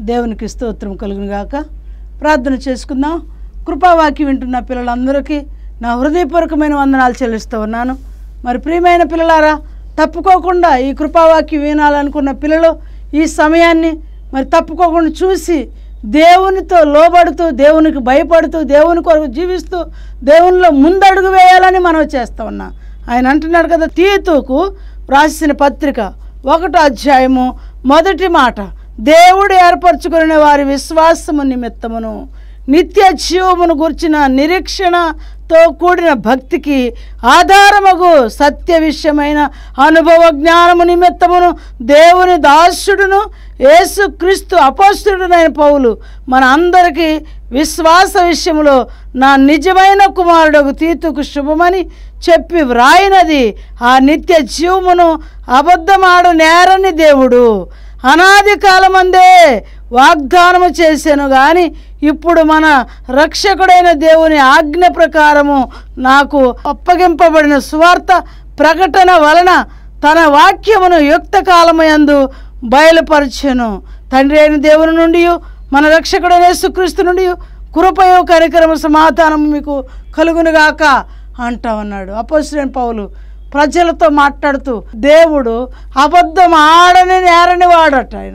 దేవునికి స్తోత్రం కలుగును గాక ప్రార్థన చేసుకుందాం కృపావాక్యం వింటున్న పిల్లలందరికీ నా హృదయపూర్వకమైన వందనాలు చెల్లిస్తూ ఉన్నాను మరి ప్రియమైన పిల్లలారా తప్పుకోకుండా ఈ కృపావాక్యం వినాలనుకున్న పిల్లలు ఈ సమయాన్ని మరి తప్పుకోకుండా చూసి దేవునితో లోబడుతూ దేవునికి భయపడుతూ దేవుని కొరకు జీవిస్తూ దేవునిలో ముందడుగు వేయాలని మనం చేస్తూ ఉన్నాం ఆయన అంటున్నాడు కదా తీతుకు రాసిన పత్రిక ఒకటో అధ్యాయము మొదటి మాట దేవుడు ఏర్పరచుకునే వారి విశ్వాసము నిమిత్తమును నిత్య జీవమును గుర్చిన నిరీక్షణతో కూడిన భక్తికి ఆధారమగు సత్య విషయమైన అనుభవ జ్ఞానము నిమిత్తమును దేవుని దాసుడును యేసుక్రీస్తు అపోస్తుడునైన పౌలు మన అందరికీ విశ్వాస విషయంలో నా నిజమైన కుమారుడు తీతుకు శుభమని చెప్పి వ్రాయినది ఆ నిత్య జీవమును అబద్ధమాడ నేరని దేవుడు అనాది కాలమందే వాగ్దానము చేశాను కానీ ఇప్పుడు మన రక్షకుడైన దేవుని ఆజ్ఞ ప్రకారము నాకు అప్పగింపబడిన సువార్త ప్రకటన వలన తన వాక్యమును యుక్త కాలమయందు బయలుపరచెను తండ్రి అయిన దేవుని నుండి మన రక్షకుడైన యేసుక్రీస్తు నుండి కృపయో కనికరము సమాధానం మీకు కలుగునుగాక అంటా ఉన్నాడు అపోజిట్ పౌలు ప్రజలతో మాట్లాడుతూ దేవుడు అబద్ధం ఆడని నేరని వాడట ఆయన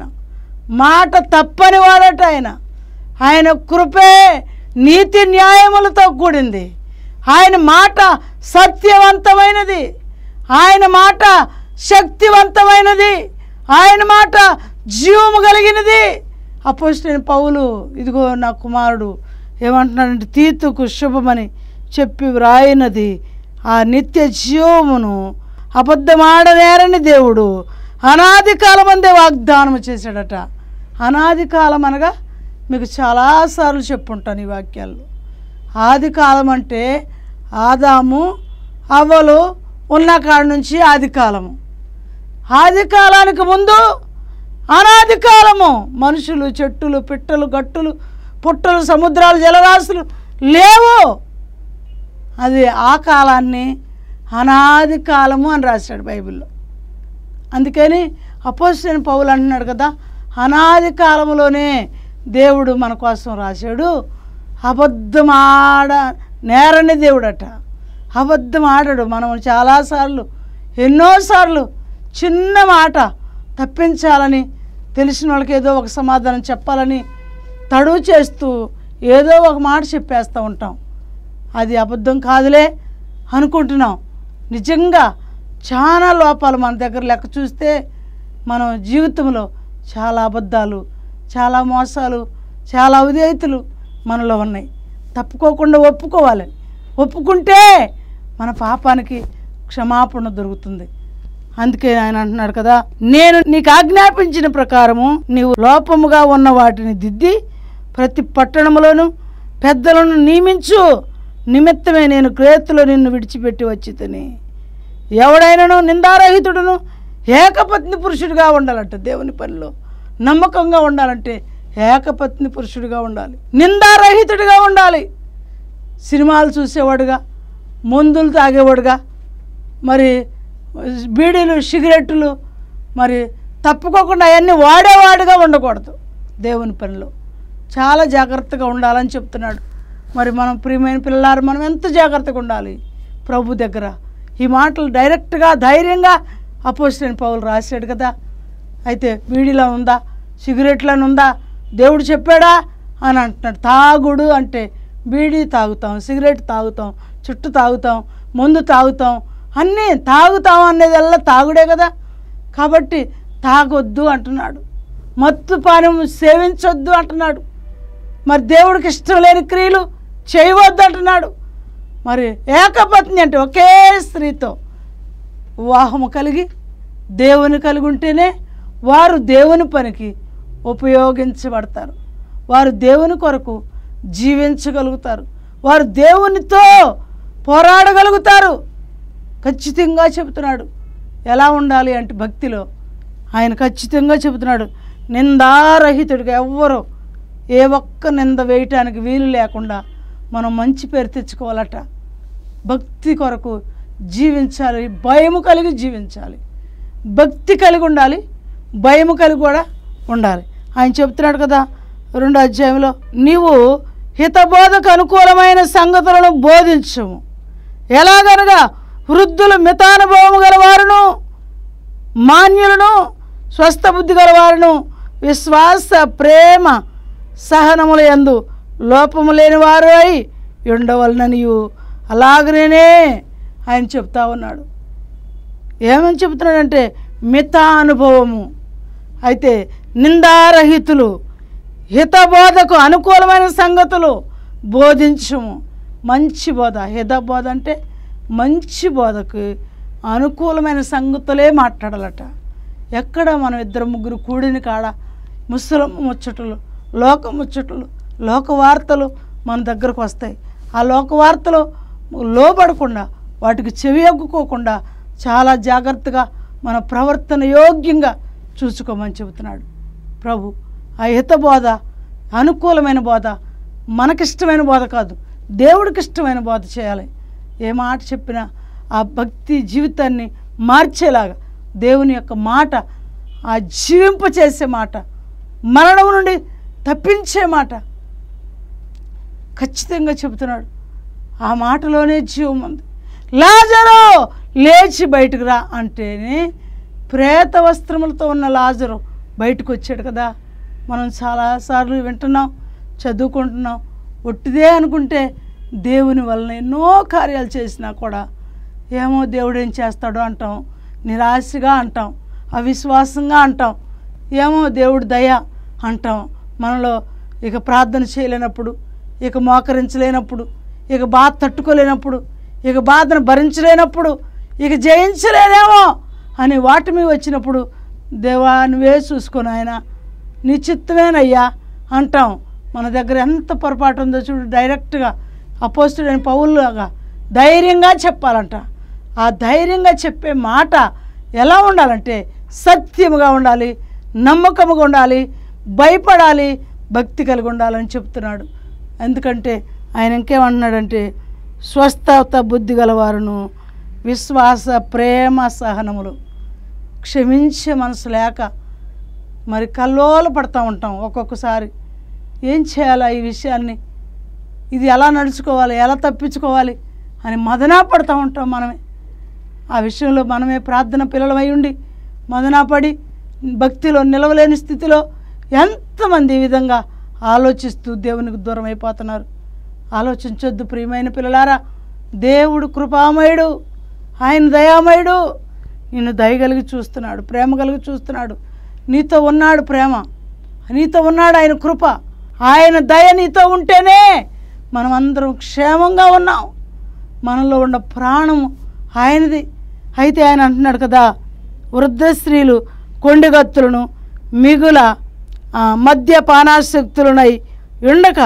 మాట తప్పని వాడట ఆయన ఆయన కృపే నీతి న్యాయములతో కూడింది ఆయన మాట సత్యవంతమైనది ఆయన మాట శక్తివంతమైనది ఆయన మాట జీవము కలిగినది అపోజిట్ పౌలు ఇదిగో నా కుమారుడు ఏమంటున్నాడంటే తీతుకు శుభమని చెప్పి వ్రాయినది ఆ నిత్య జీవమును అబద్ధమాడనేరని దేవుడు అనాది కాలమందే వాగ్దానం చేశాడట అనాది కాలం అనగా మీకు చాలాసార్లు చెప్పుంటాను ఈ వాక్యాలు ఆది కాలం అంటే ఆదాము అవ్వలు ఉన్న కాడి నుంచి ఆది కాలము ఆది కాలానికి ముందు అనాది కాలము మనుషులు చెట్టులు పిట్టలు గట్టులు పుట్టలు సముద్రాలు జలరాశులు లేవు అది ఆ కాలాన్ని అనాది కాలము అని రాశాడు బైబిల్లో అందుకని అపోజిట్ పౌలు అంటున్నాడు కదా అనాది కాలంలోనే దేవుడు మన కోసం రాశాడు అబద్ధం ఆడ నేరని దేవుడట అబద్ధం ఆడడు మనం చాలాసార్లు ఎన్నోసార్లు చిన్న మాట తప్పించాలని తెలిసిన వాళ్ళకి ఏదో ఒక సమాధానం చెప్పాలని తడువు చేస్తూ ఏదో ఒక మాట చెప్పేస్తూ ఉంటాం అది అబద్ధం కాదులే అనుకుంటున్నాం నిజంగా చాలా లోపాలు మన దగ్గర లెక్క చూస్తే మనం జీవితంలో చాలా అబద్ధాలు చాలా మోసాలు చాలా అవిధేయతలు మనలో ఉన్నాయి తప్పుకోకుండా ఒప్పుకోవాలి ఒప్పుకుంటే మన పాపానికి క్షమాపణ దొరుకుతుంది అందుకే ఆయన అంటున్నాడు కదా నేను నీకు ఆజ్ఞాపించిన ప్రకారము నీవు లోపముగా ఉన్న వాటిని దిద్ది ప్రతి పట్టణములోను పెద్దలను నియమించు నిమిత్తమే నేను క్రేతులో నిన్ను విడిచిపెట్టి వచ్చి తిని ఎవడైనాను నిందారహితుడును ఏకపత్ని పురుషుడిగా ఉండాలంట దేవుని పనిలో నమ్మకంగా ఉండాలంటే ఏకపత్ని పురుషుడిగా ఉండాలి నిందారహితుడిగా ఉండాలి సినిమాలు చూసేవాడుగా మందులు తాగేవాడుగా మరి బీడీలు సిగరెట్లు మరి తప్పుకోకుండా అవన్నీ వాడేవాడుగా ఉండకూడదు దేవుని పనిలో చాలా జాగ్రత్తగా ఉండాలని చెప్తున్నాడు మరి మనం ప్రియమైన పిల్లలారు మనం ఎంత జాగ్రత్తగా ఉండాలి ప్రభు దగ్గర ఈ మాటలు డైరెక్ట్గా ధైర్యంగా అపోజిట్ పౌలు రాశాడు కదా అయితే బీడీలో ఉందా సిగరెట్లను ఉందా దేవుడు చెప్పాడా అని అంటున్నాడు తాగుడు అంటే బీడీ తాగుతాం సిగరెట్ తాగుతాం చుట్టు తాగుతాం మందు తాగుతాం అన్నీ తాగుతాం అనేదల్లా తాగుడే కదా కాబట్టి తాగొద్దు అంటున్నాడు మత్తు పానం సేవించొద్దు అంటున్నాడు మరి దేవుడికి ఇష్టం లేని క్రియలు చేయవద్దు అంటున్నాడు మరి ఏకపత్ని అంటే ఒకే స్త్రీతో వివాహము కలిగి దేవుని కలిగి ఉంటేనే వారు దేవుని పనికి ఉపయోగించబడతారు వారు దేవుని కొరకు జీవించగలుగుతారు వారు దేవునితో పోరాడగలుగుతారు ఖచ్చితంగా చెబుతున్నాడు ఎలా ఉండాలి అంటే భక్తిలో ఆయన ఖచ్చితంగా చెబుతున్నాడు నిందారహితుడిగా ఎవ్వరూ ఏ ఒక్క నింద వేయటానికి వీలు లేకుండా మనం మంచి పేరు తెచ్చుకోవాలట భక్తి కొరకు జీవించాలి భయము కలిగి జీవించాలి భక్తి కలిగి ఉండాలి భయము కలిగి కూడా ఉండాలి ఆయన చెప్తున్నాడు కదా రెండో అధ్యాయంలో నీవు హితబోధకు అనుకూలమైన సంగతులను బోధించము ఎలాగనగా వృద్ధులు మితానుభవము గలవారును మాన్యులను స్వస్థ బుద్ధి గలవారును విశ్వాస ప్రేమ సహనముల యందు లోపము లేని వారు అయి ఉండవలననియు అలాగనే ఆయన చెప్తా ఉన్నాడు ఏమని చెప్తున్నాడంటే మిత అనుభవము అయితే నిందారహితులు హితబోధకు అనుకూలమైన సంగతులు బోధించము మంచి బోధ హితబోధ అంటే మంచి బోధకు అనుకూలమైన సంగతులే మాట్లాడాలట ఎక్కడ మనం ఇద్దరు ముగ్గురు కూడిన కాడ ముసలం ముచ్చటలు లోక ముచ్చటలు లోక వార్తలు మన దగ్గరకు వస్తాయి ఆ లోక వార్తలు లోబడకుండా వాటికి చెవి ఎగ్గుకోకుండా చాలా జాగ్రత్తగా మన ప్రవర్తన యోగ్యంగా చూసుకోమని చెబుతున్నాడు ప్రభు ఆ హిత బోధ అనుకూలమైన బోధ మనకిష్టమైన బోధ కాదు దేవుడికి ఇష్టమైన బోధ చేయాలి ఏ మాట చెప్పినా ఆ భక్తి జీవితాన్ని మార్చేలాగా దేవుని యొక్క మాట ఆ జీవింప చేసే మాట మరణం నుండి తప్పించే మాట ఖచ్చితంగా చెబుతున్నాడు ఆ మాటలోనే జీవం ఉంది లాజరు లేచి బయటకు రా అంటేనే ప్రేత వస్త్రములతో ఉన్న లాజరు బయటకు వచ్చాడు కదా మనం చాలాసార్లు వింటున్నాం చదువుకుంటున్నాం ఒట్టిదే అనుకుంటే దేవుని వలన ఎన్నో కార్యాలు చేసినా కూడా ఏమో దేవుడు ఏం చేస్తాడో అంటాం నిరాశగా అంటాం అవిశ్వాసంగా అంటాం ఏమో దేవుడు దయ అంటాం మనలో ఇక ప్రార్థన చేయలేనప్పుడు ఇక మోకరించలేనప్పుడు ఇక బాధ తట్టుకోలేనప్పుడు ఇక బాధను భరించలేనప్పుడు ఇక జయించలేనేమో అని వాటి మీద వచ్చినప్పుడు దేవా నువ్వే చూసుకొని ఆయన నీ చిత్తమేనయ్యా అంటాం మన దగ్గర ఎంత పొరపాటు ఉందో చూడు డైరెక్ట్గా అపోస్తుడైన పౌరులాగా ధైర్యంగా చెప్పాలంట ఆ ధైర్యంగా చెప్పే మాట ఎలా ఉండాలంటే సత్యముగా ఉండాలి నమ్మకముగా ఉండాలి భయపడాలి భక్తి కలిగి ఉండాలని చెప్తున్నాడు ఎందుకంటే ఆయన ఇంకేమంటున్నాడంటే స్వస్థత బుద్ధి గలవారును విశ్వాస ప్రేమ సహనములు క్షమించే మనసు లేక మరి కల్లోల పడతా ఉంటాం ఒక్కొక్కసారి ఏం చేయాలా ఈ విషయాన్ని ఇది ఎలా నడుచుకోవాలి ఎలా తప్పించుకోవాలి అని మదనా పడుతూ ఉంటాం మనమే ఆ విషయంలో మనమే ప్రార్థన పిల్లలమై ఉండి మదనా పడి భక్తిలో నిలవలేని స్థితిలో ఎంతమంది ఈ విధంగా ఆలోచిస్తూ దేవునికి దూరం అయిపోతున్నారు ఆలోచించొద్దు ప్రియమైన పిల్లలారా దేవుడు కృపామయుడు ఆయన దయామయుడు నిన్ను దయ కలిగి చూస్తున్నాడు ప్రేమ కలిగి చూస్తున్నాడు నీతో ఉన్నాడు ప్రేమ నీతో ఉన్నాడు ఆయన కృప ఆయన దయ నీతో ఉంటేనే మనం అందరం క్షేమంగా ఉన్నాం మనలో ఉన్న ప్రాణము ఆయనది అయితే ఆయన అంటున్నాడు కదా వృద్ధ స్త్రీలు కొండగత్తులను మిగుల ఆ, మద్యపానాసక్తులనై ఉండక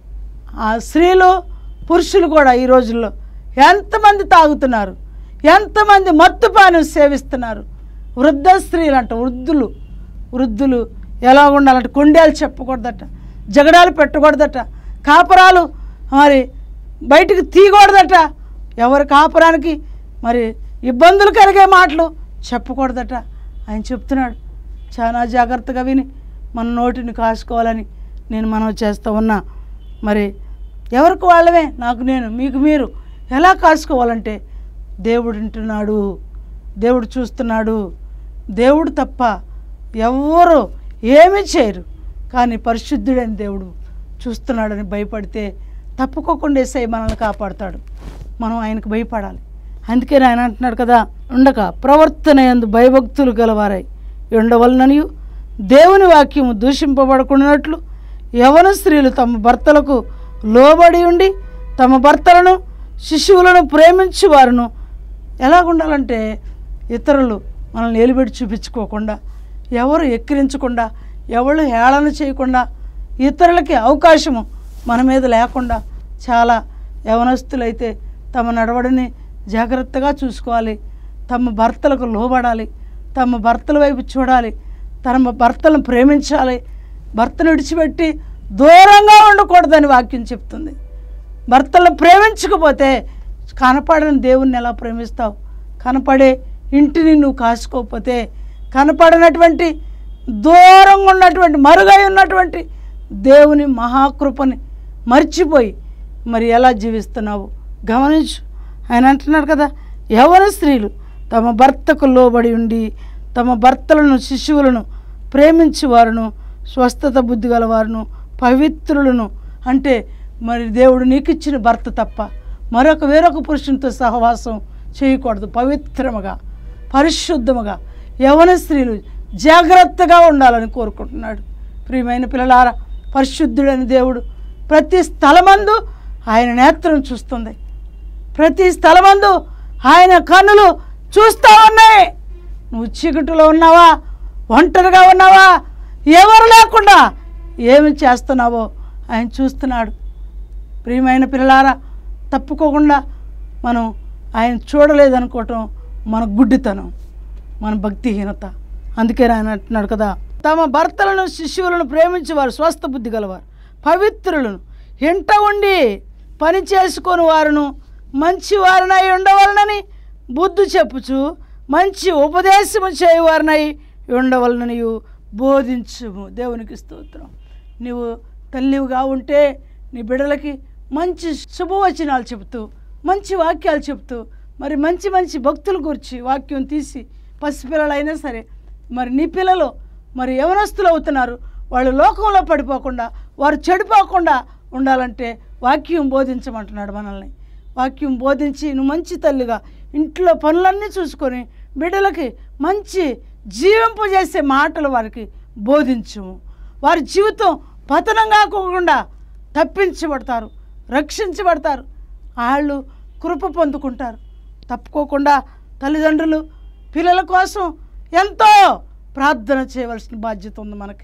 ఆ స్త్రీలు పురుషులు కూడా ఈ రోజుల్లో ఎంతమంది తాగుతున్నారు ఎంతమంది మత్తుపానం సేవిస్తున్నారు వృద్ధ స్త్రీలు అంట వృద్ధులు వృద్ధులు ఎలా ఉండాలంటే కొండేలు చెప్పకూడదట జగడాలు పెట్టకూడదట కాపరాలు మరి బయటికి తీయకూడదట ఎవరి కాపురానికి మరి ఇబ్బందులు కలిగే మాటలు చెప్పకూడదట ఆయన చెప్తున్నాడు చాలా జాగ్రత్తగా విని మన నోటిని కాసుకోవాలని నేను మనం చేస్తూ ఉన్నా మరి ఎవరికి వాళ్ళమే నాకు నేను మీకు మీరు ఎలా కాసుకోవాలంటే దేవుడు వింటున్నాడు దేవుడు చూస్తున్నాడు దేవుడు తప్ప ఎవ్వరు ఏమీ చేయరు కానీ పరిశుద్ధుడైన దేవుడు చూస్తున్నాడని భయపడితే తప్పుకోకుండా వేసే మనల్ని కాపాడుతాడు మనం ఆయనకు భయపడాలి అందుకే ఆయన అంటున్నాడు కదా ఉండక ప్రవర్తన ఎందు భయభక్తులు గలవారై ఉండవలననియు దేవుని వాక్యము దూషింపబడకున్నట్లు యవన స్త్రీలు తమ భర్తలకు లోబడి ఉండి తమ భర్తలను శిశువులను ప్రేమించి వారును ఎలాగుండాలంటే ఇతరులు మనల్ని నిలబెట్టి చూపించుకోకుండా ఎవరు ఎక్కిరించకుండా ఎవరు హేళన చేయకుండా ఇతరులకి అవకాశము మన మీద లేకుండా చాలా యవనస్తులైతే తమ నడవడిని జాగ్రత్తగా చూసుకోవాలి తమ భర్తలకు లోబడాలి తమ భర్తల వైపు చూడాలి తమ భర్తలను ప్రేమించాలి భర్తను విడిచిపెట్టి దూరంగా ఉండకూడదని వాక్యం చెప్తుంది భర్తలను ప్రేమించకపోతే కనపడని దేవుణ్ణి ఎలా ప్రేమిస్తావు కనపడే ఇంటిని నువ్వు కాసుకోకపోతే కనపడినటువంటి దూరంగా ఉన్నటువంటి మరుగై ఉన్నటువంటి దేవుని మహాకృపని మర్చిపోయి మరి ఎలా జీవిస్తున్నావు గమనించు ఆయన అంటున్నాడు కదా యవన స్త్రీలు తమ భర్తకు లోబడి ఉండి తమ భర్తలను శిశువులను ప్రేమించి వారును స్వస్థత బుద్ధి గలవారును పవిత్రులను అంటే మరి దేవుడు నీకు ఇచ్చిన భర్త తప్ప మరొక వేరొక పురుషునితో సహవాసం చేయకూడదు పవిత్రముగా పరిశుద్ధముగా యవన స్త్రీలు జాగ్రత్తగా ఉండాలని కోరుకుంటున్నాడు ప్రియమైన పిల్లలారా పరిశుద్ధుడైన దేవుడు ప్రతి స్థలమందు ఆయన నేత్రం చూస్తుంది ప్రతి స్థలమందు ఆయన కన్నులు చూస్తూ ఉన్నాయి నువ్వు చీకటిలో ఉన్నావా ఒంటరిగా ఉన్నావా ఎవరు లేకుండా ఏమి చేస్తున్నావో ఆయన చూస్తున్నాడు ప్రియమైన పిల్లలారా తప్పుకోకుండా మనం ఆయన చూడలేదనుకోవటం మన గుడ్డితనం మన భక్తిహీనత అందుకే ఆయన అంటున్నాడు కదా తమ భర్తలను శిశువులను ప్రేమించేవారు స్వస్థ బుద్ధి గలవారు పవిత్రులను ఇంట ఉండి పని చేసుకొని వారును మంచి వారినై ఉండవలనని బుద్ధి చెప్పుచు మంచి ఉపదేశము చేయవారినై ఉండవలనని బోధించుము దేవునికి స్తోత్రం నీవు తల్లివిగా ఉంటే నీ బిడ్డలకి మంచి శుభవచనాలు చెబుతూ మంచి వాక్యాలు చెప్తూ మరి మంచి మంచి భక్తుల గురించి వాక్యం తీసి పసిపిల్లలైనా సరే మరి నీ పిల్లలు మరి యవనస్తులు అవుతున్నారు వాళ్ళు లోకంలో పడిపోకుండా వారు చెడిపోకుండా ఉండాలంటే వాక్యం బోధించమంటున్నాడు మనల్ని వాక్యం బోధించి నువ్వు మంచి తల్లిగా ఇంట్లో పనులన్నీ చూసుకొని బిడ్డలకి మంచి జీవింపజేసే మాటలు వారికి బోధించుము వారి జీవితం పతనం కాకుండా తప్పించబడతారు రక్షించబడతారు వాళ్ళు కృప పొందుకుంటారు తప్పుకోకుండా తల్లిదండ్రులు పిల్లల కోసం ఎంతో ప్రార్థన చేయవలసిన బాధ్యత ఉంది మనకి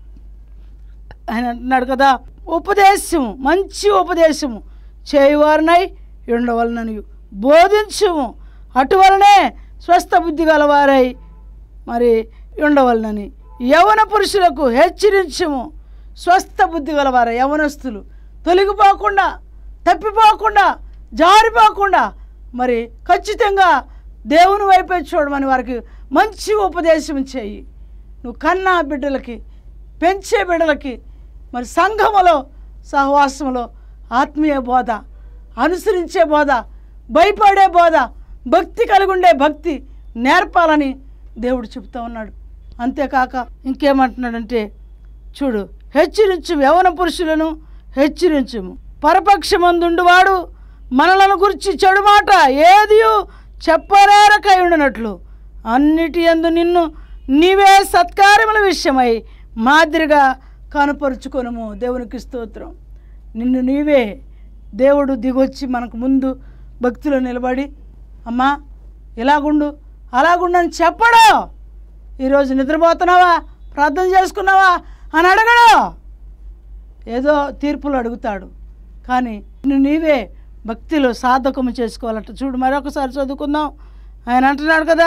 ఆయన అంటున్నాడు కదా ఉపదేశము మంచి ఉపదేశము చేయవారినై ఉండవలనని బోధించుము అటువలనే స్వస్థ బుద్ధి గలవారై మరి ఉండవలనని యవన పురుషులకు హెచ్చరించుము స్వస్థ బుద్ధి గలవారు యవనస్తులు తొలగిపోకుండా తప్పిపోకుండా జారిపోకుండా మరి ఖచ్చితంగా దేవుని వైపే చూడమని వారికి మంచి ఉపదేశం చేయి నువ్వు కన్నా బిడ్డలకి పెంచే బిడ్డలకి మరి సంఘములో సహవాసంలో ఆత్మీయ బోధ అనుసరించే బోధ భయపడే బోధ భక్తి కలిగి ఉండే భక్తి నేర్పాలని దేవుడు చెప్తా ఉన్నాడు అంతేకాక ఇంకేమంటున్నాడంటే చూడు హెచ్చరించు యవన పురుషులను హెచ్చరించుము పరపక్షమందుండువాడు మనలను గురించి చెడు మాట ఏది చెప్పనేరకై ఉండినట్లు అన్నిటి యందు నిన్ను నీవే సత్కార్యముల విషయమై మాదిరిగా కనపరుచుకొనుము దేవునికి స్తోత్రం నిన్ను నీవే దేవుడు దిగొచ్చి మనకు ముందు భక్తిలో నిలబడి అమ్మా ఇలాగుండు అలాగుండని చెప్పడు ఈరోజు నిద్రపోతున్నావా ప్రార్థన చేసుకున్నావా అని అడగడు ఏదో తీర్పులు అడుగుతాడు కానీ నువ్వు నీవే భక్తిలో సాధకము చేసుకోవాలట చూడు మరొకసారి చదువుకుందాం ఆయన అంటున్నాడు కదా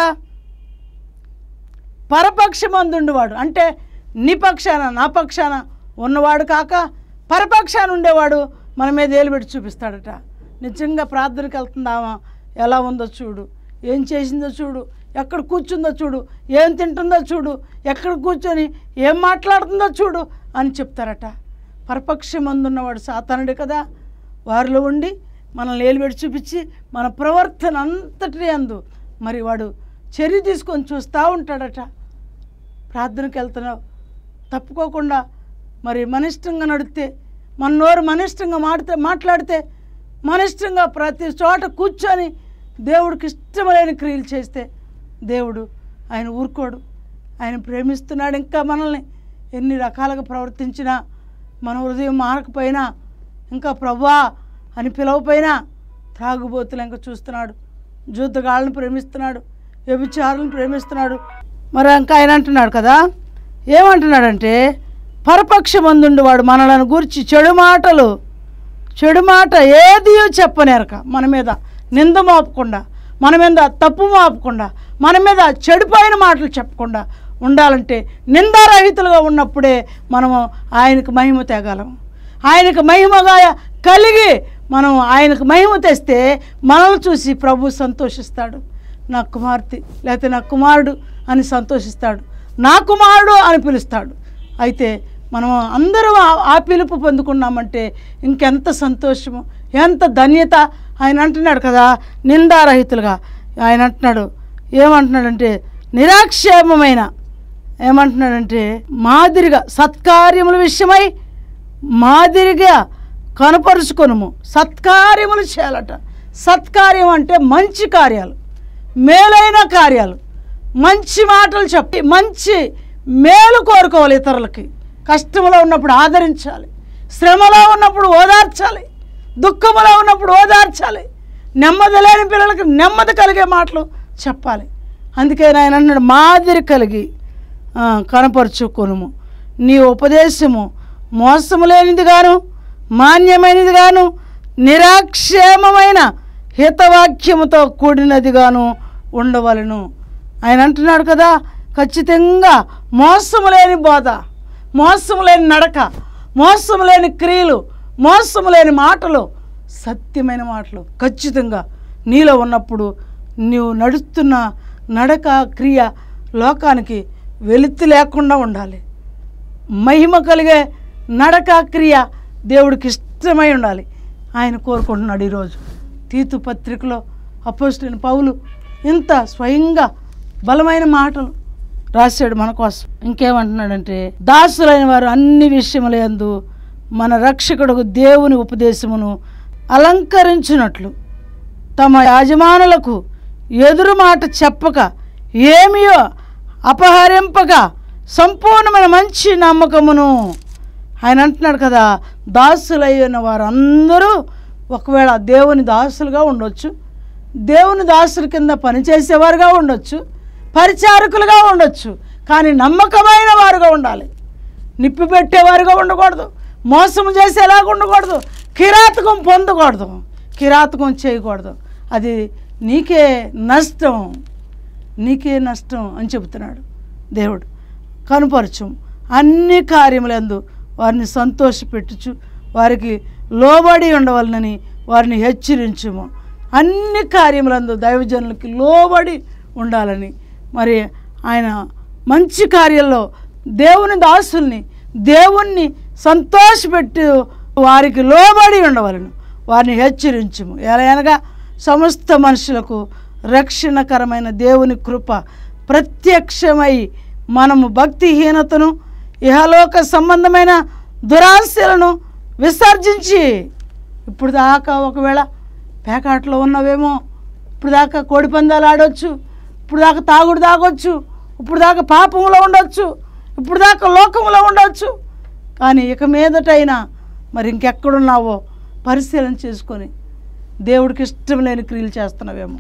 పరపక్షమందుండేవాడు అంటే నీ పక్షాన నా పక్షాన ఉన్నవాడు కాక పరపక్షాన ఉండేవాడు మన మీద ఏలు పెట్టి చూపిస్తాడట నిజంగా ప్రార్థనకి వెళ్తుందామా ఎలా ఉందో చూడు ఏం చేసిందో చూడు ఎక్కడ కూర్చుందో చూడు ఏం తింటుందో చూడు ఎక్కడ కూర్చొని ఏం మాట్లాడుతుందో చూడు అని చెప్తారట పరపక్షమందున్నవాడు సాతానుడే కదా వారిలో ఉండి మనల్ని ఏలుబెట్టి చూపించి మన ప్రవర్తన అంతటి అందు మరి వాడు చర్య తీసుకొని చూస్తూ ఉంటాడట ప్రార్థనకి వెళ్తున్నావు తప్పుకోకుండా మరి మనిష్టంగా నడితే మన నోరు మనిష్టంగా మాడితే మాట్లాడితే మనిష్టంగా ప్రతి చోట కూర్చొని దేవుడికి ఇష్టమైన క్రియలు చేస్తే దేవుడు ఆయన ఊరుకోడు ఆయన ప్రేమిస్తున్నాడు ఇంకా మనల్ని ఎన్ని రకాలుగా ప్రవర్తించినా మన హృదయం మారకపోయినా ఇంకా ప్రభా అని పిలవపోయినా త్రాగుబోతులు ఇంకా చూస్తున్నాడు జూతగాళ్ళని ప్రేమిస్తున్నాడు వ్యభిచారులను ప్రేమిస్తున్నాడు మరి ఇంకా ఆయన అంటున్నాడు కదా ఏమంటున్నాడంటే పరపక్షమందుండు వాడు మనలను గురించి చెడు మాటలు చెడు మాట ఏది చెప్పనేరక మన మీద నింద మోపకుండా మన మీద తప్పు మోపకుండా మన మీద చెడిపోయిన మాటలు చెప్పకుండా ఉండాలంటే నిందారహితులుగా ఉన్నప్పుడే మనము ఆయనకు మహిమ తేగలం ఆయనకు మహిమగా కలిగి మనం ఆయనకు మహిమ తెస్తే మనల్ని చూసి ప్రభు సంతోషిస్తాడు నా కుమార్తె లేకపోతే నా కుమారుడు అని సంతోషిస్తాడు నా కుమారుడు అని పిలుస్తాడు అయితే మనం అందరూ ఆ- ఆ పిలుపు పొందుకున్నామంటే ఇంకెంత సంతోషము ఎంత ధన్యత ఆయన అంటున్నాడు కదా నిందారహితులుగా ఆయన అంటున్నాడు ఏమంటున్నాడంటే నిరాక్షేమమైన ఏమంటున్నాడంటే మాదిరిగా సత్కార్యముల విషయమై మాదిరిగా కనపరుచుకొనుము సత్కార్యములు చేయాలట సత్కార్యం అంటే మంచి కార్యాలు మేలైన కార్యాలు మంచి మాటలు చెప్పి మంచి మేలు కోరుకోవాలి ఇతరులకి కష్టంలో ఉన్నప్పుడు ఆదరించాలి శ్రమలో ఉన్నప్పుడు ఓదార్చాలి దుఃఖములో ఉన్నప్పుడు ఓదార్చాలి నెమ్మది లేని పిల్లలకి నెమ్మది కలిగే మాటలు చెప్పాలి అందుకే ఆయన అన్నాడు మాదిరి కలిగి ఆ, కనపరుచుకొనుము నీ ఉపదేశము మోసము లేనిదిగాను మాన్యమైనదిగాను నిరాక్షేమమైన హితవాక్యముతో కూడినదిగాను ఉండవలను ఆయన అంటున్నాడు కదా ఖచ్చితంగా మోసము లేని బోధ మోసము లేని నడక మోసము లేని క్రియలు మోసము లేని మాటలు సత్యమైన మాటలు ఖచ్చితంగా నీలో ఉన్నప్పుడు నీవు నడుస్తున్న నడక క్రియ లోకానికి వెలితి లేకుండా ఉండాలి మహిమ కలిగే నడక క్రియ దేవుడికి ఇష్టమై ఉండాలి ఆయన కోరుకుంటున్నాడు ఈరోజు తీతు పత్రికలో అపోజిట్ పౌలు ఇంత స్వయంగా బలమైన మాటలు రాశాడు మన కోసం ఇంకేమంటున్నాడంటే దాసులైన వారు అన్ని విషయములందు మన రక్షకుడుకు దేవుని ఉపదేశమును అలంకరించినట్లు తమ యాజమానులకు ఎదురు మాట చెప్పక ఏమియో అపహరింపక సంపూర్ణమైన మంచి నమ్మకమును ఆయన అంటున్నాడు కదా దాసులైన వారందరూ ఒకవేళ దేవుని దాసులుగా ఉండొచ్చు దేవుని దాసుల కింద పనిచేసేవారుగా ఉండొచ్చు పరిచారకులుగా ఉండొచ్చు కానీ నమ్మకమైన వారుగా ఉండాలి నిప్పి పెట్టేవారుగా ఉండకూడదు మోసం చేసేలాగా ఉండకూడదు కిరాతకం పొందకూడదు కిరాతకం చేయకూడదు అది నీకే నష్టం నీకే నష్టం అని చెబుతున్నాడు దేవుడు కనుపరచం అన్ని కార్యములందు వారిని సంతోషపెట్టుచు వారికి లోబడి ఉండవలనని వారిని హెచ్చరించుము అన్ని కార్యములందు దైవజనులకి లోబడి ఉండాలని మరి ఆయన మంచి కార్యంలో దేవుని దాసుల్ని దేవుణ్ణి సంతోషపెట్టి వారికి లోబడి ఉండవలను వారిని హెచ్చరించుము ఎలా అనగా సమస్త మనుషులకు రక్షణకరమైన దేవుని కృప ప్రత్యక్షమై మనము భక్తిహీనతను ఇహలోక సంబంధమైన దురాశలను విసర్జించి ఇప్పుడు దాకా ఒకవేళ పేకాట్లో ఉన్నవేమో ఇప్పుడు దాకా కోడి పందాలు ఆడొచ్చు ఇప్పుడు దాకా తాగుడు తాగొచ్చు ఇప్పుడు దాకా పాపంలో ఉండొచ్చు ఇప్పుడు దాకా లోకంలో ఉండొచ్చు కానీ ఇక మీదటైనా మరి ఇంకెక్కడున్నావో పరిశీలన చేసుకొని దేవుడికి ఇష్టం లేని క్రియలు చేస్తున్నావేమో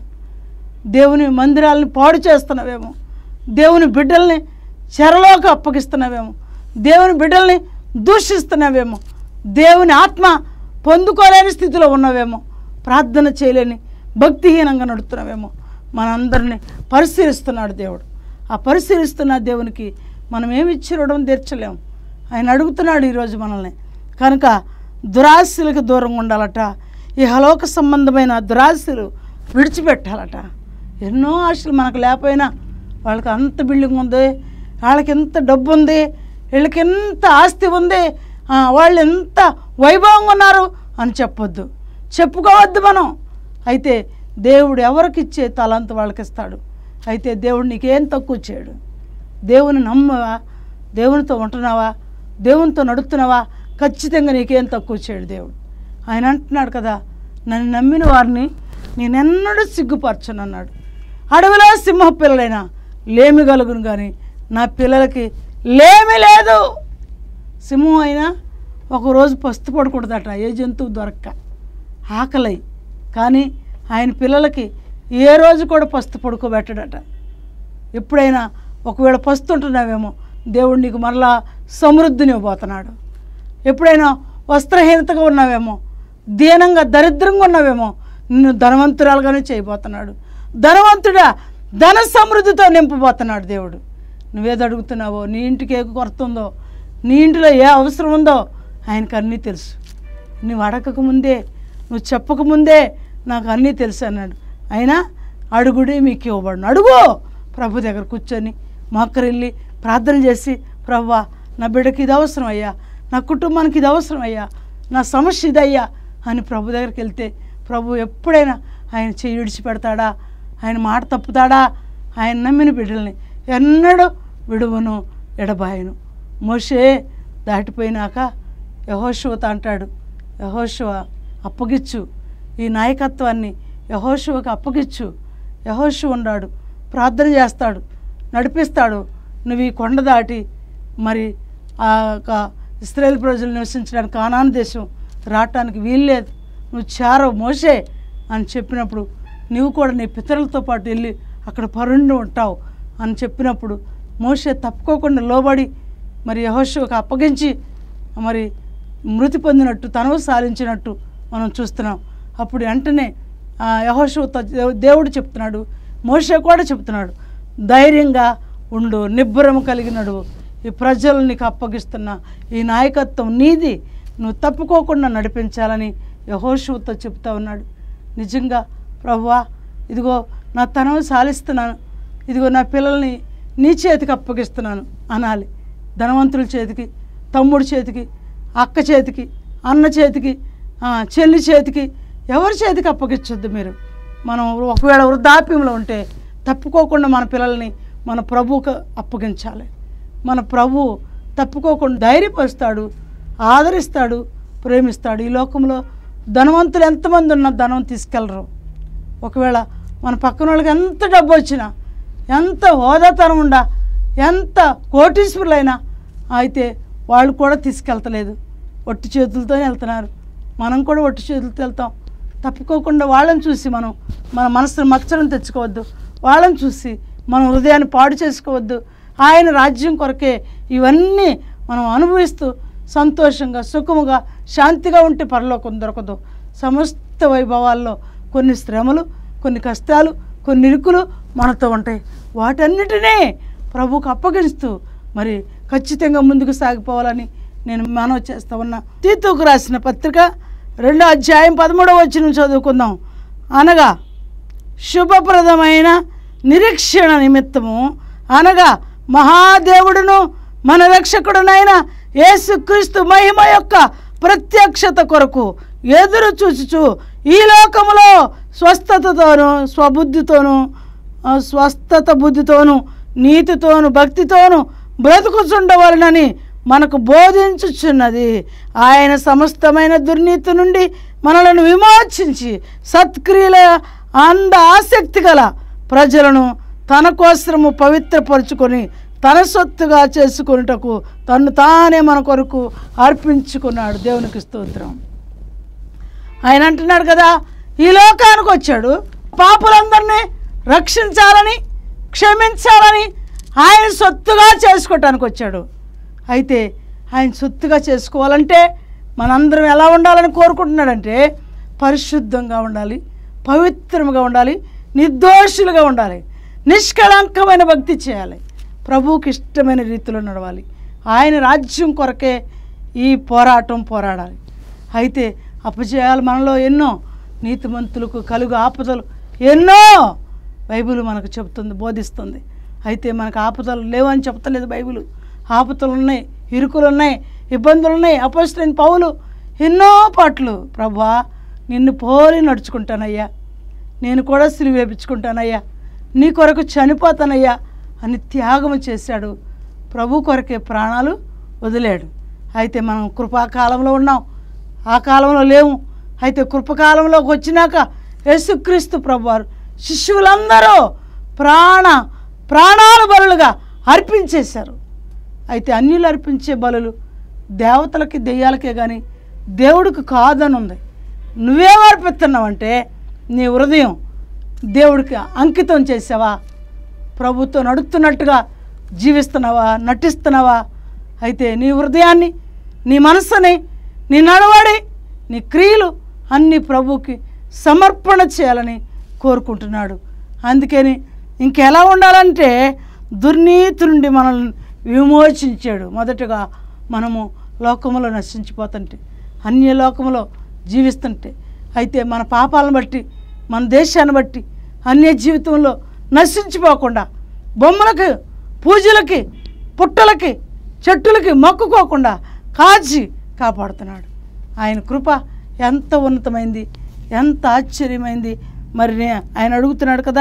దేవుని మందిరాలను పాడు చేస్తున్నావేమో దేవుని బిడ్డల్ని చెరలోకి అప్పగిస్తున్నావేమో దేవుని బిడ్డల్ని దూషిస్తున్నావేమో దేవుని ఆత్మ పొందుకోలేని స్థితిలో ఉన్నావేమో ప్రార్థన చేయలేని భక్తిహీనంగా నడుస్తున్నావేమో మనందరినీ పరిశీలిస్తున్నాడు దేవుడు ఆ పరిశీలిస్తున్న దేవునికి మనం ఏమి ఇచ్చి రుణం తీర్చలేము ఆయన అడుగుతున్నాడు ఈరోజు మనల్ని కనుక దురాశలకు దూరంగా ఉండాలట ఈ హలోక సంబంధమైన దురాశలు విడిచిపెట్టాలట ఎన్నో ఆశలు మనకు లేకపోయినా వాళ్ళకి అంత బిల్డింగ్ ఉంది వాళ్ళకి ఎంత డబ్బు ఉంది వీళ్ళకి ఎంత ఆస్తి ఉంది ఆ, వాళ్ళు ఎంత వైభవంగా ఉన్నారు అని చెప్పొద్దు చెప్పుకోవద్దు మనం అయితే దేవుడు ఎవరికి ఇచ్చే తలంత వాళ్ళకి ఇస్తాడు అయితే దేవుడు నీకేం తక్కువ చేయడు దేవుని నమ్మవా దేవునితో ఉంటున్నావా దేవునితో నడుస్తున్నావా ఖచ్చితంగా నీకేం తక్కువ చేయడు దేవుడు ఆయన అంటున్నాడు కదా నన్ను నమ్మిన వారిని నేనెన్నడూ సిగ్గుపరచను అన్నాడు అడవిలో సింహ పిల్లలైనా లేమి కలుగును కానీ నా పిల్లలకి లేమి లేదు సింహం అయినా ఒకరోజు పస్తు పడకూడదట ఏ జంతువు దొరక్క ఆకలై కానీ ఆయన పిల్లలకి ఏ రోజు కూడా పస్తు పడుకోబెట్టడట ఎప్పుడైనా ఒకవేళ పస్తుంటున్నావేమో దేవుడు నీకు మరలా సమృద్ధిని ఇవ్వబోతున్నాడు ఎప్పుడైనా వస్త్రహీనతగా ఉన్నావేమో దీనంగా దరిద్రంగా ఉన్నావేమో నిన్ను ధనవంతురాలుగానే చేయబోతున్నాడు ధనవంతుడా ధన సమృద్ధితో నింపబోతున్నాడు దేవుడు నువ్వేది అడుగుతున్నావో నీ ఇంటికి ఏ కొరత ఉందో నీ ఇంటిలో ఏ అవసరం ఉందో ఆయనకు అన్నీ తెలుసు నువ్వు అడగక ముందే నువ్వు చెప్పకముందే నాకు అన్నీ తెలుసు అన్నాడు అయినా అడుగుడే మీకు ఇవ్వబడిన అడుగు ప్రభు దగ్గర కూర్చొని మోకరిల్లి ప్రార్థన చేసి ప్రవ్వా నా బిడ్డకి ఇది అవసరం అయ్యా నా కుటుంబానికి ఇది అవసరం అయ్యా నా సమస్య ఇదయ్యా అని ప్రభు దగ్గరికి వెళ్తే ప్రభు ఎప్పుడైనా ఆయన చేయి విడిచిపెడతాడా ఆయన మాట తప్పుతాడా ఆయన నమ్మిన బిడ్డల్ని ఎన్నడూ విడువను ఎడబాయను మోషే దాటిపోయినాక యహోశివత అంటాడు యహోశివ అప్పగిచ్చు ఈ నాయకత్వాన్ని యహోశివకు అప్పగిచ్చు యహోశివ ఉన్నాడు ప్రార్థన చేస్తాడు నడిపిస్తాడు నువ్వు ఈ కొండ దాటి మరి ఆ యొక్క ఇస్రాయేల్ ప్రజలు నివసించడానికి కానాన్ దేశం రావటానికి వీల్లేదు నువ్వు చేరవు మోసే అని చెప్పినప్పుడు నువ్వు కూడా నీ పితరులతో పాటు వెళ్ళి అక్కడ పరుండి ఉంటావు అని చెప్పినప్పుడు మోసే తప్పుకోకుండా లోబడి మరి యహోశివకు అప్పగించి మరి మృతి పొందినట్టు తనవు సాధించినట్టు మనం చూస్తున్నాం అప్పుడు వెంటనే ఆ యెహోషువతో దేవు- దేవుడు చెప్తున్నాడు మోషే కూడా చెప్తున్నాడు ధైర్యంగా ఉండు నిబ్బరం కలిగినడు ఈ ప్రజలు నీకు అప్పగిస్తున్న ఈ నాయకత్వం నీది నువ్వు తప్పుకోకుండా నడిపించాలని యహోషువతో చెప్తా ఉన్నాడు నిజంగా ప్రభువా ఇదిగో నా తనవు సాలిస్తున్నాను ఇదిగో నా పిల్లల్ని నీ చేతికి అప్పగిస్తున్నాను అనాలి ధనవంతుల చేతికి తమ్ముడి చేతికి అక్క చేతికి అన్న చేతికి ఆ, చెల్లి చేతికి ఎవరి చేతికి అప్పగించొద్దు మీరు మనం ఒకవేళ వృద్ధాప్యంలో ఉంటే తప్పుకోకుండా మన పిల్లల్ని మన ప్రభువుకు అప్పగించాలి మన ప్రభు తప్పుకోకుండా ధైర్యపరుస్తాడు ఆదరిస్తాడు ప్రేమిస్తాడు ఈ లోకంలో ధనవంతులు ఎంతమంది ఉన్నా ధనం తీసుకెళ్ళరు ఒకవేళ మన పక్కన వాళ్ళకి ఎంత డబ్బు వచ్చినా ఎంత హోదాతనం ఉండా ఎంత కోటీశ్వరులైనా అయితే వాళ్ళు కూడా తీసుకెళ్తలేదు ఒట్టి చేతులతోనే వెళ్తున్నారు మనం కూడా ఒట్టి చేతులతో వెళ్తాం తప్పుకోకుండా వాళ్ళని చూసి మనం మన మనసును మచ్చరం తెచ్చుకోవద్దు వాళ్ళని చూసి మనం హృదయాన్ని పాడు చేసుకోవద్దు ఆయన రాజ్యం కొరకే ఇవన్నీ మనం అనుభవిస్తూ సంతోషంగా సుఖముగా శాంతిగా ఉంటే పరలోకం దొరకదు సమస్త వైభవాల్లో కొన్ని శ్రమలు కొన్ని కష్టాలు కొన్ని ఇరుకులు మనతో ఉంటాయి వాటన్నిటినీ ప్రభువుకు అప్పగిస్తూ మరి ఖచ్చితంగా ముందుకు సాగిపోవాలని నేను మనవి చేస్తా ఉన్నా తీతుకు రాసిన పత్రిక రెండో అధ్యాయం పదమూడవ వచ్చిన చదువుకుందాం అనగా శుభప్రదమైన నిరీక్షణ నిమిత్తము అనగా మహాదేవుడును మన రక్షకుడునైన యేసుక్రీస్తు మహిమ యొక్క ప్రత్యక్షత కొరకు ఎదురు చూచుచు ఈ లోకములో స్వస్థతతోనూ స్వబుద్ధితోనూ ఆ, స్వస్థత బుద్ధితోనూ నీతితోనూ భక్తితోనూ బ్రతుకుచుండవలనని మనకు బోధించుచున్నది ఆయన సమస్తమైన దుర్నీతి నుండి మనలను విమోచించి సత్క్రియల అంద ఆసక్తి గల ప్రజలను తన కోసము పవిత్రపరుచుకొని తన సొత్తుగా చేసుకొనుటకు తను తానే మన కొరకు అర్పించుకున్నాడు దేవునికి స్తోత్రం ఆయన అంటున్నాడు కదా ఈ లోకానికి వచ్చాడు పాపులందరినీ రక్షించాలని క్షమించాలని ఆయన సొత్తుగా చేసుకోవటానికి వచ్చాడు అయితే ఆయన సొత్తుగా చేసుకోవాలంటే మనందరం ఎలా ఉండాలని కోరుకుంటున్నాడంటే పరిశుద్ధంగా ఉండాలి పవిత్రంగా ఉండాలి నిర్దోషులుగా ఉండాలి నిష్కళంకమైన భక్తి చేయాలి ప్రభువుకి ఇష్టమైన రీతిలో నడవాలి ఆయన రాజ్యం కొరకే ఈ పోరాటం పోరాడాలి అయితే అపజయాలు మనలో ఎన్నో నీతిమంతులకు కలుగు ఆపదలు ఎన్నో బైబిల్ మనకు చెబుతుంది బోధిస్తుంది అయితే మనకు ఆపదలు లేవని చెప్తలేదు బైబిల్ ఆపదలు ఉన్నాయి ఇరుకులు ఉన్నాయి ఇబ్బందులు ఉన్నాయి అపోజిట్ పౌలు ఎన్నో పాటలు ప్రభా నిన్ను పోలి నడుచుకుంటానయ్యా నేను కూడా సిలువ వేపించుకుంటానయ్యా నీ కొరకు చనిపోతానయ్యా అని త్యాగం చేశాడు ప్రభు కొరకే ప్రాణాలు వదిలాడు అయితే మనం కృపాకాలంలో ఉన్నాం ఆ కాలంలో లేవు అయితే కృపకాలంలోకి వచ్చినాక యేసుక్రీస్తు ప్రభువారు శిష్యులందరూ ప్రాణ ప్రాణాలు బలులుగా అర్పించేశారు అయితే అన్యులు అర్పించే బలులు దేవతలకి దెయ్యాలకే కానీ దేవుడికి కాదని ఉంది నువ్వేం అర్పిస్తున్నావంటే నీ హృదయం దేవుడికి అంకితం చేసావా ప్రభుత్వం నడుస్తున్నట్టుగా జీవిస్తున్నావా నటిస్తున్నావా అయితే నీ హృదయాన్ని నీ మనస్సుని నీ నడవడి నీ క్రియలు అన్ని ప్రభువుకి సమర్పణ చేయాలని కోరుకుంటున్నాడు అందుకని ఇంకెలా ఉండాలంటే దుర్నీతి నుండి మనల్ని విమోచించాడు మొదటగా మనము లోకములో నశించిపోతుంటే అన్య లోకములో జీవిస్తుంటే అయితే మన పాపాలను బట్టి మన దేశాన్ని బట్టి అన్య జీవితంలో నశించిపోకుండా బొమ్మలకు పూజలకి పుట్టలకి చెట్టులకి మొక్కుకోకుండా కాచి కాపాడుతున్నాడు ఆయన కృప ఎంత ఉన్నతమైంది ఎంత ఆశ్చర్యమైంది మరి నే- ఆయన అడుగుతున్నాడు కదా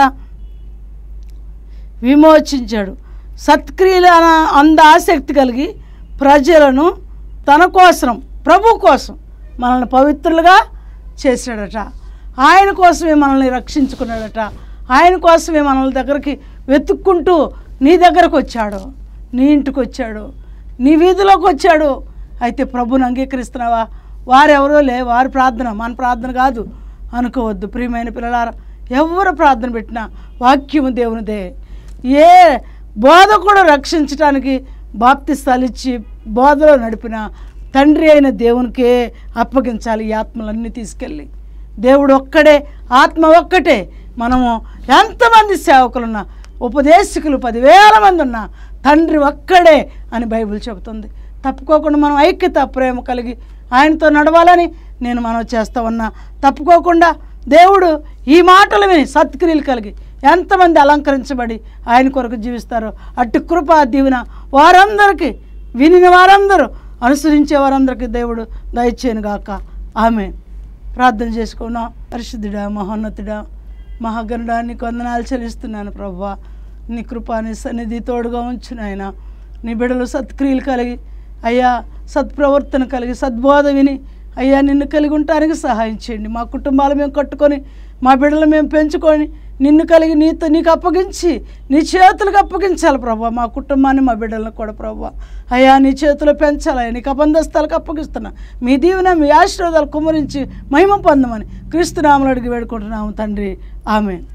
విమోచించాడు సత్క్రియల అంద ఆసక్తి కలిగి ప్రజలను తన కోసం ప్రభు కోసం మనల్ని పవిత్రులుగా చేశాడట ఆయన కోసమే మనల్ని రక్షించుకున్నాడట ఆయన కోసమే మనల్ని దగ్గరికి వెతుక్కుంటూ నీ దగ్గరకు వచ్చాడు నీ ఇంటికి వచ్చాడు నీ వీధిలోకి వచ్చాడు అయితే ప్రభుని అంగీకరిస్తున్నావా వారెవరో లే వారి ప్రార్థన మన ప్రార్థన కాదు అనుకోవద్దు ప్రియమైన పిల్లలారా ఎవరు ప్రార్థన పెట్టినా వాక్యము దేవునిదే ఏ బోధకుడు రక్షించడానికి బాప్తిస్తాలు ఇచ్చి బోధలో నడిపిన తండ్రి అయిన దేవునికే అప్పగించాలి ఈ ఆత్మలన్నీ తీసుకెళ్ళి దేవుడు ఒక్కడే ఆత్మ ఒక్కటే మనము ఎంతమంది సేవకులున్నా ఉపదేశకులు పదివేల మంది ఉన్నా తండ్రి ఒక్కడే అని బైబిల్ చెబుతుంది తప్పుకోకుండా మనం ఐక్యత ప్రేమ కలిగి ఆయనతో నడవాలని నేను మనం చేస్తా ఉన్నా తప్పుకోకుండా దేవుడు ఈ మాటలు విని సత్క్రియలు కలిగి ఎంతమంది అలంకరించబడి ఆయన కొరకు జీవిస్తారో అట్టి కృప దీవెన వారందరికీ వినిన వారందరూ అనుసరించే వారందరికీ దేవుడు దయచేయను గాక ఆమె ప్రార్థన చేసుకున్నాం పరిశుద్ధుడా మహోన్నతుడా మహాగణుడా నీకు వందనాలు చెల్లిస్తున్నాను ప్రభా నీ కృప నీ సన్నిధి తోడుగా ఉంచు నాయన నీ బిడ్డలు సత్క్రియలు కలిగి అయ్యా సత్ప్రవర్తన కలిగి సద్బోధ విని అయ్యా నిన్ను కలిగి ఉండటానికి సహాయం చేయండి మా కుటుంబాలు మేము కట్టుకొని మా బిడ్డలు మేము పెంచుకొని నిన్ను కలిగి నీతో నీకు అప్పగించి నీ చేతులకు అప్పగించాలి ప్రభా మా కుటుంబాన్ని మా బిడ్డలను కూడా ప్రభా అయ్యా నీ చేతిలో పెంచాలి అయ్యా నీకు అబంధస్థాలకు అప్పగిస్తున్నా మీ దీవెన మీ ఆశీర్వాదాలు కుమ్మరించి మహిమ పొందమని క్రీస్తునామలు అడిగి వేడుకుంటున్నాము తండ్రి ఆమె